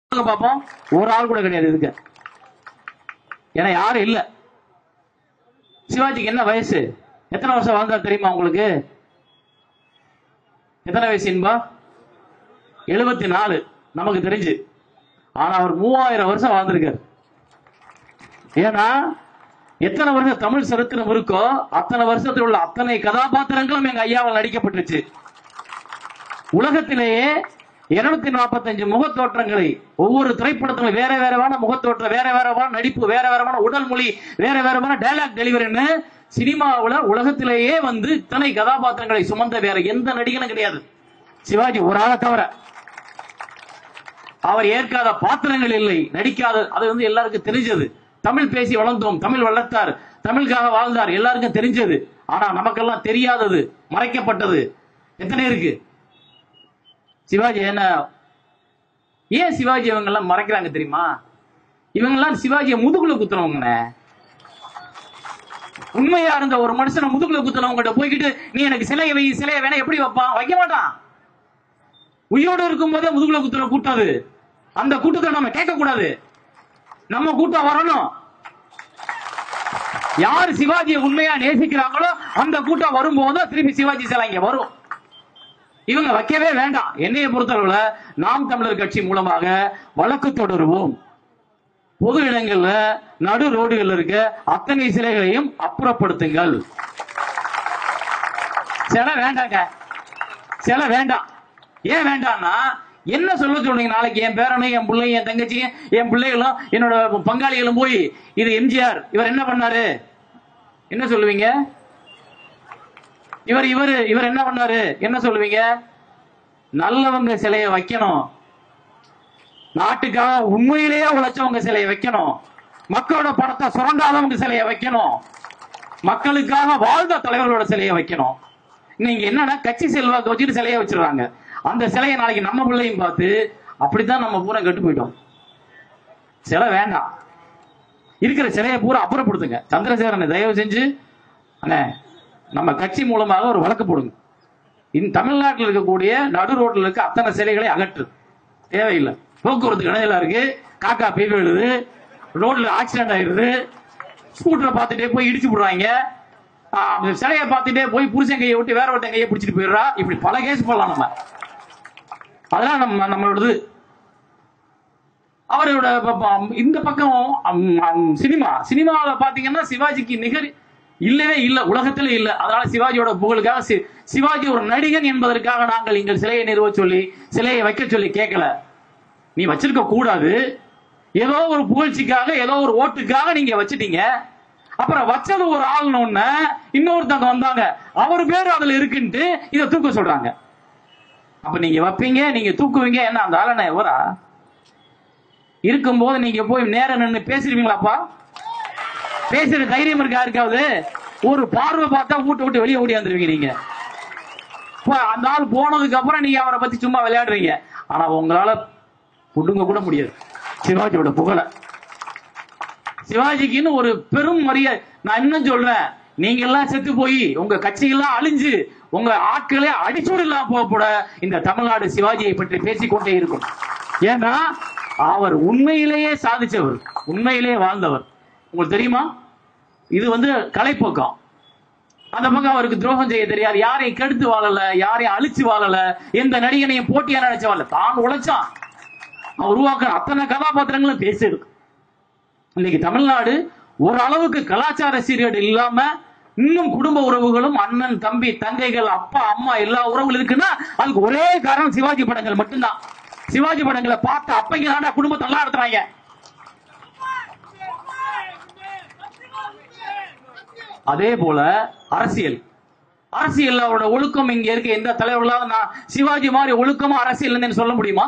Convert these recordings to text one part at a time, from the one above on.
சொல்லுங்க பாப்போம் ஒரு ஆள் கூட கிடையாது இதுக்கு ஏன்னா யாரும் இல்ல சிவாஜிக்கு என்ன வயசு எத்தனை வருஷம் வாழ்ந்தார் தெரியுமா உங்களுக்கு எத்தனை வயசு இன்பா எழுபத்தி நாலு நமக்கு தெரிஞ்சு ஆனா அவர் மூவாயிரம் வருஷம் வாழ்ந்திருக்காரு ஏன்னா எத்தனை வருஷம் தமிழ் சரித்திரம் இருக்கோ அத்தனை வருஷத்தில் உள்ள அத்தனை கதாபாத்திரங்களும் எங்க ஐயாவால் நடிக்கப்பட்டுச்சு உலகத்திலேயே இருநூத்தி நாற்பத்தஞ்சு முகத்தோற்றங்களை ஒவ்வொரு திரைப்படத்திலும் வேற வேறவான முகத்தோற்றம் வேற வேறவான நடிப்பு வேற வேறவான உடல் மொழி வேற வேறவான டைலாக் டெலிவரின்னு சினிமாவுல உலகத்திலேயே வந்து இத்தனை கதாபாத்திரங்களை சுமந்த வேற எந்த நடிகனும் கிடையாது சிவாஜி ஒரு ஆளை தவிர அவர் ஏற்காத பாத்திரங்கள் இல்லை நடிக்காத அது வந்து எல்லாருக்கும் தெரிஞ்சது தமிழ் பேசி வளர்ந்தோம் தமிழ் வளர்த்தார் தமிழுக்காக வாழ்ந்தார் எல்லாருக்கும் தெரிஞ்சது ஆனா நமக்கெல்லாம் தெரியாதது மறைக்கப்பட்டது எத்தனை இருக்கு சிவாஜி என்ன ஏன் சிவாஜி இவங்க எல்லாம் மறைக்கிறாங்க தெரியுமா இவங்க எல்லாம் சிவாஜியை முதுகுல குத்துறவங்கண்ணே உண்மையா இருந்த ஒரு மனுஷனை முதுகுல குத்துனவங்க போய்கிட்டு நீ எனக்கு சிலையை வை சிலையை வேணா எப்படி வைப்பான் வைக்க மாட்டான் உயிரோடு இருக்கும் போதே முதுகுல குத்துற கூட்டம் அது அந்த கூட்டத்தை நம்ம கேட்க கூடாது நம்ம கூட்டம் வரணும் யார் சிவாஜியை உண்மையா நேசிக்கிறாங்களோ அந்த கூட்டம் வரும்போது திருப்பி சிவாஜி சிலை இங்க வரும் இவங்க வைக்கவே வேண்டாம் என்னைய பொறுத்தளவுல நாம் தமிழர் கட்சி மூலமாக வழக்கு தொடருவோம் பொது இடங்கள்ல நடு ரோடுகள்ல இருக்க அத்தனை சிலைகளையும் அப்புறப்படுத்துங்கள் சிலை வேண்டாங்க சிலை வேண்டாம் ஏன் வேண்டாம்னா என்ன சொல்ல சொல்றீங்க நாளைக்கு என் பேரனும் என் பிள்ளையும் என் தங்கச்சியும் என் பிள்ளைகளும் என்னோட பங்காளிகளும் போய் இது எம்ஜிஆர் இவர் என்ன பண்ணாரு என்ன சொல்லுவீங்க இவர் இவர் இவர் என்ன பண்ணாரு என்ன சொல்லுவீங்க நல்லவங்க சிலையை வைக்கணும் நாட்டுக்காக உண்மையிலேயே உழைச்சவங்க சிலையை வைக்கணும் மக்களோட பணத்தை சுரண்டாதவங்க சிலையை வைக்கணும் மக்களுக்காக வாழ்ந்த தலைவர்களோட சிலையை வைக்கணும் நீங்க என்னன்னா கட்சி செல்வாக்கு வச்சுட்டு சிலையை வச்சிருக்காங்க அந்த சிலையை நாளைக்கு நம்ம பிள்ளையும் பார்த்து அப்படித்தான் நம்ம பூரா கெட்டு போயிட்டோம் சிலை வேண்டாம் இருக்கிற சிலையை பூரா அப்புறப்படுத்துங்க சந்திரசேகரனை தயவு செஞ்சு அண்ணே நம்ம கட்சி மூலமாக ஒரு வழக்கு போடுங்க இந்த தமிழ்நாட்டில் இருக்கக்கூடிய நடு ரோட்ல இருக்க அத்தனை சிலைகளை அகற்று தேவையில்லை போக்குவரத்து இடையில இருக்கு காக்கா பெய் விழுது ரோட்ல ஆக்சிடென்ட் ஆயிடுது ஸ்கூட்டரை பார்த்துட்டே போய் இடிச்சு விடுறாங்க ஆ, அந்த சிலையை பார்த்துட்டே போய் புருஷன் கையை விட்டு வேற ஒருத்தன் கையை பிடிச்சிட்டு போயிடுறா இப்படி பல கேஸ் போடலாம் நம்ம அதெல்லாம் நம்ம நம்மளோடது அவரோட ப- ப- இந்த பக்கம் அம், அம், சினிமா சினிமாவில் பாத்தீங்கன்னா சிவாஜிக்கு நிகர் இல்லவே இல்லை உலகத்திலே இல்லை அதனால சிவாஜியோட புகழுக்காக சி- சிவாஜி ஒரு நடிகன் என்பதற்காக நாங்கள் இங்க சிலையை நிறுவ சொல்லி சிலையை வைக்க சொல்லி கேட்கல நீ வச்சிருக்க கூடாது ஏதோ ஒரு புகழ்ச்சிக்காக ஏதோ ஒரு ஓட்டுக்காக நீங்க வச்சிட்டீங்க அப்புறம் வச்சது ஒரு ஆள்னு இன்னொருத்தவங்க வந்தாங்க அவர் பேர் அதுல இருக்குன்ட்டு இதை தூக்க சொல்றாங்க அப்ப நீங்க வைப்பீங்க நீங்க தூக்குவீங்க என்ன அந்த ஆளனை எவரா இருக்கும்போது நீங்க போய் நேரம் நின்று பேசிருவீங்களாப்பா பேசுற தைரியம் இருக்கா இருக்காது ஒரு பார்வை பார்த்தா வீட்டை விட்டு வெளியே ஓடியாந்துருவீங்க நீங்க இப்ப அந்த ஆள் போனதுக்கு அப்புறம் நீங்க அவரை பத்தி சும்மா விளையாடுறீங்க ஆனா உங்களால புடுங்க கூட முடியாது சிவாஜியோட புகழ சிவாஜிக்குன்னு ஒரு பெரும் மரியாதை நான் இன்னும் சொல்றேன் நீங்க எல்லாம் செத்து போய் உங்க கட்சிகள்லாம் அழிஞ்சு உங்க ஆட்களே அடிச்சோடு இல்லாம போக கூட இந்த தமிழ்நாடு சிவாஜியை பற்றி பேசிக்கொண்டே இருக்கும் ஏன்னா அவர் உண்மையிலேயே சாதிச்சவர் உண்மையிலேயே வாழ்ந்தவர் உங்களுக்கு தெரியுமா இது வந்து கலைப்போக்கம் அந்த பக்கம் அவருக்கு துரோகம் செய்ய தெரியாது யாரையும் கெடுத்து வாழல யாரையும் அழிச்சு வாழல எந்த நடிகனையும் போட்டியா நினைச்ச வாழல தான் உழைச்சான் அவன் உருவாக்குற அத்தனை கதாபாத்திரங்களும் பேசியிருக்கு இன்னைக்கு தமிழ்நாடு ஓரளவுக்கு கலாச்சார சீர்கேடு இல்லாம இன்னும் குடும்ப உறவுகளும் அண்ணன் தம்பி தங்கைகள் அப்பா அம்மா எல்லா உறவுகளும் இருக்குன்னா அதுக்கு ஒரே காரணம் சிவாஜி படங்கள் மட்டும்தான் சிவாஜி படங்களை பார்த்த அப்பங்க தானே குடும்பத்தை நல்லா நடத்துறாங்க அதே போல அரசியல் அரசியல் அவரோட ஒழுக்கம் இங்க இருக்க எந்த தலைவர்களாவது நான் சிவாஜி மாதிரி ஒழுக்கமா அரசியல் இருந்தேன்னு சொல்ல முடியுமா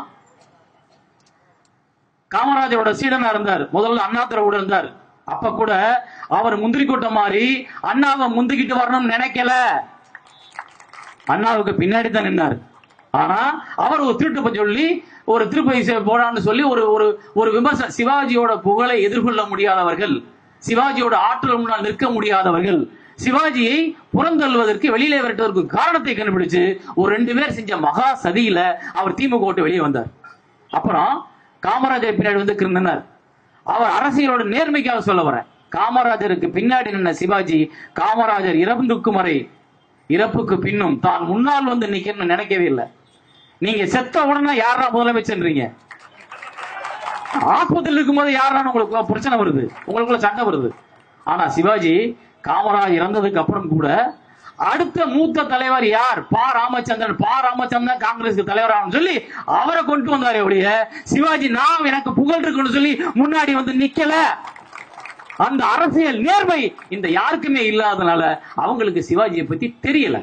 காமராஜரோட சீடனா இருந்தார் முதல்ல அண்ணாதுரை இருந்தார் அப்ப கூட அவர் முந்திரி கூட்டம் மாதிரி அண்ணாவை முந்திக்கிட்டு வரணும்னு நினைக்கல அண்ணாவுக்கு பின்னாடி தான் நின்னார் ஆனா அவர் ஒரு திருட்டு சொல்லி ஒரு திருப்பதி சே- போடான்னு சொல்லி ஒரு ஒரு ஒரு விமர்சனம் சிவாஜியோட புகழை எதிர்கொள்ள முடியாதவர்கள் சிவாஜியோட ஆற்றல் முன்னால் நிற்க முடியாதவர்கள் சிவாஜியை புறந்தள்ளுவதற்கு வெளியிலே விரட்டுவதற்கு காரணத்தை கண்டுபிடிச்சு ஒரு ரெண்டு பேர் செஞ்ச மகா சதியில அவர் திமுக விட்டு வெளியே வந்தார் அப்புறம் காமராஜர் பின்னாடி வந்து நின்னார் அவர் அரசியலோட நேர்மைக்காக சொல்ல வரேன் காமராஜருக்கு பின்னாடி நின்ன சிவாஜி காமராஜர் இறந்துக்கும் வரை இறப்புக்கு பின்னும் தான் முன்னால் வந்து நிக்கணும்னு நினைக்கவே இல்லை நீங்க செத்த உடனே யாரா முதலமைச்சர்ன்றீங்க ஆஸ்பத்திரியில் இருக்கும்போது யாரான உங்களுக்கு பிரச்சனை வருது உங்களுக்குள்ள சண்டை வருது ஆனா சிவாஜி காமராஜ் இறந்ததுக்கு அப்புறம் கூட அடுத்த மூத்த தலைவர் யார் பா ராமச்சந்திரன் பா ராமச்சந்திரன் காங்கிரஸ் தலைவர் சொல்லி அவரை கொண்டு வந்தாரே ஒழிய சிவாஜி நான் எனக்கு புகழ் இருக்குன்னு சொல்லி முன்னாடி வந்து நிக்கல அந்த அரசியல் நேர்மை இந்த யாருக்குமே இல்லாதனால அவங்களுக்கு சிவாஜியை பத்தி தெரியல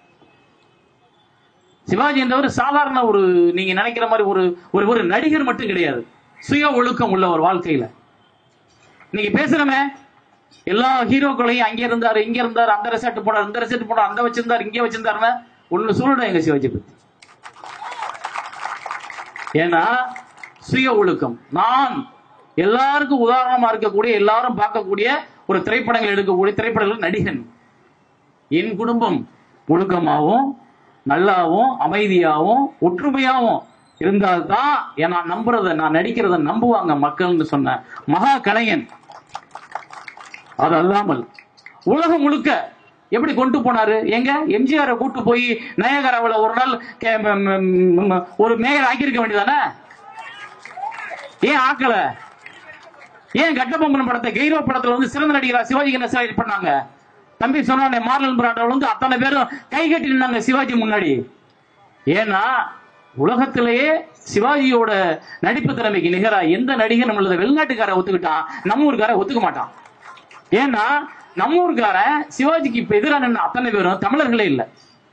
சிவாஜி என்றவர் சாதாரண ஒரு நீங்க நினைக்கிற மாதிரி ஒரு ஒரு ஒரு நடிகர் மட்டும் கிடையாது சுய ஒழுக்கம் உள்ள ஒரு வாழ்க்கையில நீங்க பேசுறமே எல்லா ஹீரோக்களையும் அங்க இருந்தாரு இங்க இருந்தாரு அந்த ரெசார்ட் போனார் இந்த ரெசார்ட் போனார் அந்த வச்சிருந்தாரு இங்க வச்சிருந்தாருன்னு ஒண்ணு சொல்லுடா எங்க சிவாஜி பத்தி ஏன்னா சுய ஒழுக்கம் நான் எல்லாருக்கும் உதாரணமா இருக்கக்கூடிய எல்லாரும் பார்க்கக்கூடிய ஒரு திரைப்படங்கள் எடுக்கக்கூடிய திரைப்படங்கள் நடிகன் என் குடும்பம் ஒழுக்கமாகவும் நல்லாவும் அமைதியாகவும் ஒற்றுமையாகவும் இருந்தால்தான் ஏன் நான் நம்புறத நான் நடிக்கிறத நம்புவாங்க மக்கள்னு சொன்ன மகா கலைஞன் அது அல்லாமல் உலகம் முழுக்க எப்படி கொண்டு போனாரு எங்க எம்ஜிஆரை கூட்டு போய் நயகராவில் ஒரு நாள் கே- ம- ம- ம- ஒரு மேயர் ஆக்கியிருக்க வேண்டியதானே ஏன் ஆக்கல ஏன் கட்டபொம்மன் படத்தை கெய்ரோ படத்துல வந்து சிறந்த நடிகரா சிவாஜி என்ன செலக்ட் பண்ணாங்க தம்பி சொன்னானே மார்லன் பிராண்டோட வந்து அத்தனை பேரும் கை கட்டி நின்னாங்க சிவாஜி முன்னாடி ஏன்னா உலகத்திலேயே சிவாஜியோட நடிப்பு திறமைக்கு நிகரா எந்த நடிகர் நம்மளது வெளிநாட்டுக்கார ஒத்துக்கிட்டான் நம்ம ஊருக்கார ஒத்துக்க மாட்டான் ஏன்னா நம்ம ஊருக்காரன் சிவாஜிக்கு இப்ப எதிராக நின்ன அத்தனை பேரும் தமிழர்களே இல்ல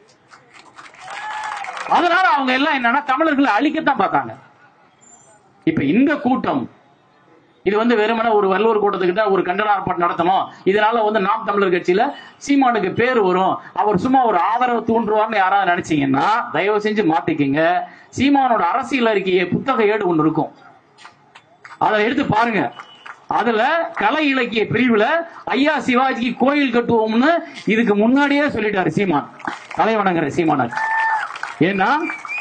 அதனால அவங்க எல்லாம் என்னன்னா தமிழர்களை அழிக்கத்தான் பார்த்தாங்க இப்ப இந்த கூட்டம் இது வந்து வெறுமனே ஒரு வள்ளுவர் கூட்டத்துக்கிட்ட ஒரு கண்டன ஆர்ப்பாட்டம் நடத்தணும் இதனால வந்து நாம் தமிழர் கட்சியில சீமானுக்கு பேர் வரும் அவர் சும்மா ஒரு ஆதரவு தூண்டுவார்னு யாராவது நினைச்சீங்கன்னா தயவு செஞ்சு மாத்திக்கங்க சீமானோட அரசியல் அறிக்கையை புத்தக ஏடு ஒன்று இருக்கும் அதை எடுத்து பாருங்க அதுல கலை இலக்கிய பிரிவுல ஐயா சிவாஜிக்கு கோயில் கட்டுவோம்னு இதுக்கு முன்னாடியே சொல்லிட்டாரு சீமான் தலை வணங்குற சீமானார் ஏன்னா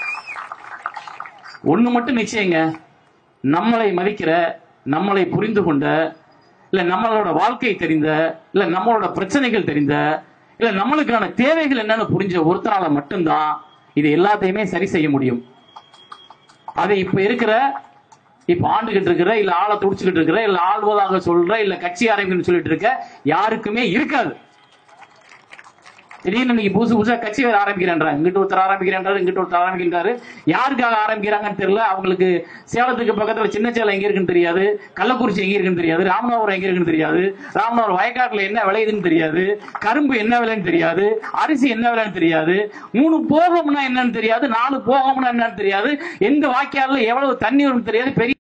ஒண்ணு மட்டும் நிச்சயங்க நம்மளை மதிக்கிற நம்மளை புரிந்து கொண்ட இல்ல நம்மளோட வாழ்க்கை தெரிந்த இல்ல நம்மளோட பிரச்சனைகள் தெரிந்த இல்ல நம்மளுக்கான தேவைகள் என்னன்னு புரிஞ்ச ஒருத்தரால மட்டும்தான் இது எல்லாத்தையுமே சரி செய்ய முடியும் அது இப்ப இருக்கிற இப்ப ஆண்டுகிட்டு இருக்கிற இல்ல ஆளை துடிச்சுக்கிட்டு இருக்கிற இல்ல ஆள்வதாக சொல்ற இல்ல கட்சி ஆரம்பிக்கணும்னு சொல்லிட்டு இருக்க யாருக்குமே இருக்காது திடீர்னு இன்னைக்கு புதுசு புதுசா கட்சி வேற ஆரம்பிக்கிறேன்றாங்க இங்கிட்ட ஒருத்தர் ஆரம்பிக்கிறேன்றாரு இங்கிட்ட ஒருத்தர் ஆரம்பிக்கின்றாரு யாருக்காக ஆரம்பிக்கிறாங்கன்னு தெரியல அவங்களுக்கு சேலத்துக்கு பக்கத்துல சின்ன சேலம் எங்க இருக்குன்னு தெரியாது கள்ளக்குறிச்சி எங்க இருக்குன்னு தெரியாது ராமநாதபுரம் எங்க இருக்குன்னு தெரியாது ராமநாதபுரம் வயக்காட்டுல என்ன விளையுதுன்னு தெரியாது கரும்பு என்ன விலைன்னு தெரியாது அரிசி என்ன விலைன்னு தெரியாது மூணு போகம்னா என்னன்னு தெரியாது நாலு போகம்னா என்னன்னு தெரியாது எந்த வாய்க்கால்ல எவ்வளவு தண்ணி வரும்னு தெரியாது பெரிய